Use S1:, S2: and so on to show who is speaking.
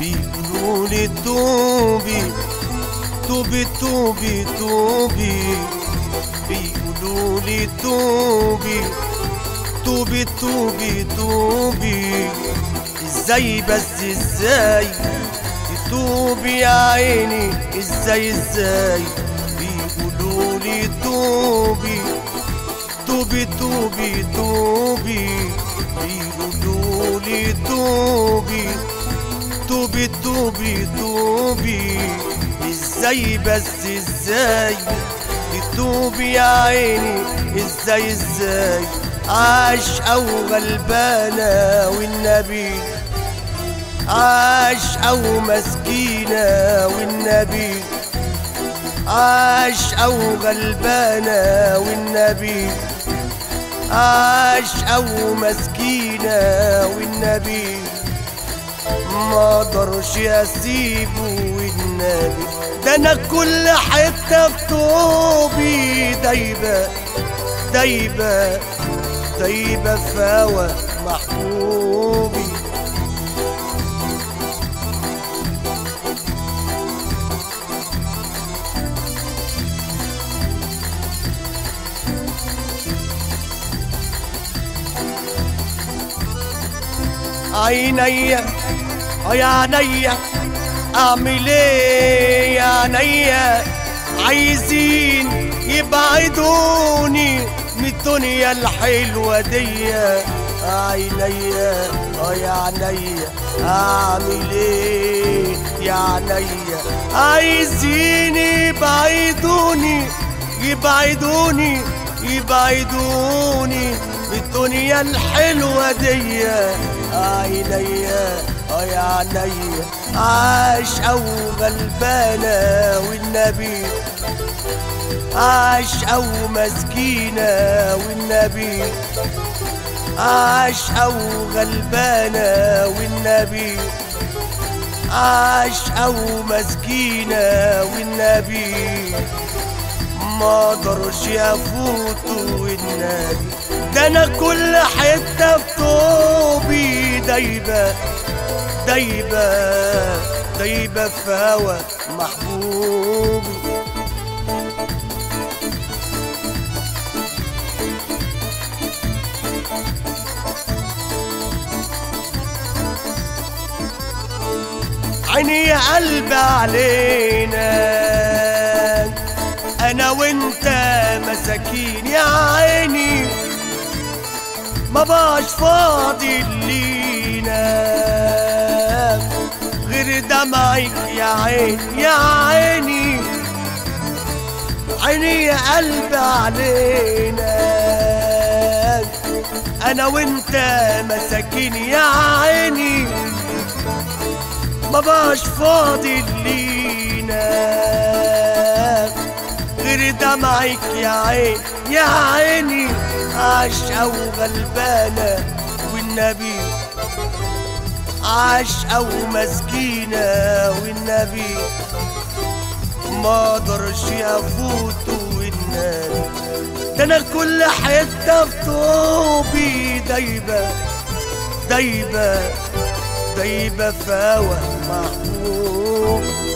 S1: بيقولوا لي توبي توبي توبي توبي بيقولوا لي توبي توبي توبي توبي ازاي بس ازاي تتوبي يا عيني ازاي ازاي بيقولوا لي توبي توبي توبي توبي بيقولوا لي توبي توبي توبي توبي ازاي بس ازاي تتوبي يا عيني ازاي ازاي عاش او غلبانة والنبي عاش او مسكينة والنبي عاش او غلبانة والنبي عاش او مسكينة والنبي ما اقدرش اسيبه والنبي ده انا كل حته في طوبي دايبه دايبه دايبه في هوا محبوبي عينيا اه يا عينيا اعمل ايه يا عينيا عايزين يبعدوني من الدنيا الحلوة دي عينيا اه يا عينيا اعمل ايه يا عينيا عايزين يبعدوني يبعدوني يبعدوني من الدنيا الحلوة دي عينيا اه يا عينيا عاش او غلبانة والنبي عاش او مسكينة والنبي عاش او غلبانة والنبي عاش او مسكينة والنبي ما اقدرش افوت والنبي ده انا كل حته في طوبي دايبه دايبه دايبه في هوا محبوبي عيني يا قلب علينا انا وانت مساكين يا عيني ما بقاش فاضي لينا غير دمعك يا عين يا عيني عيني يا قلب علينا انا وانت مساكين يا عيني ما بقاش فاضي لينا غير دمعك يا عين يا عيني عاش او غلبانة والنبي عاش او مسكينة والنبي ما اقدرش افوت والنبي ده انا كل حتة في طوبي دايبة دايبة دايبة في هوا محبوب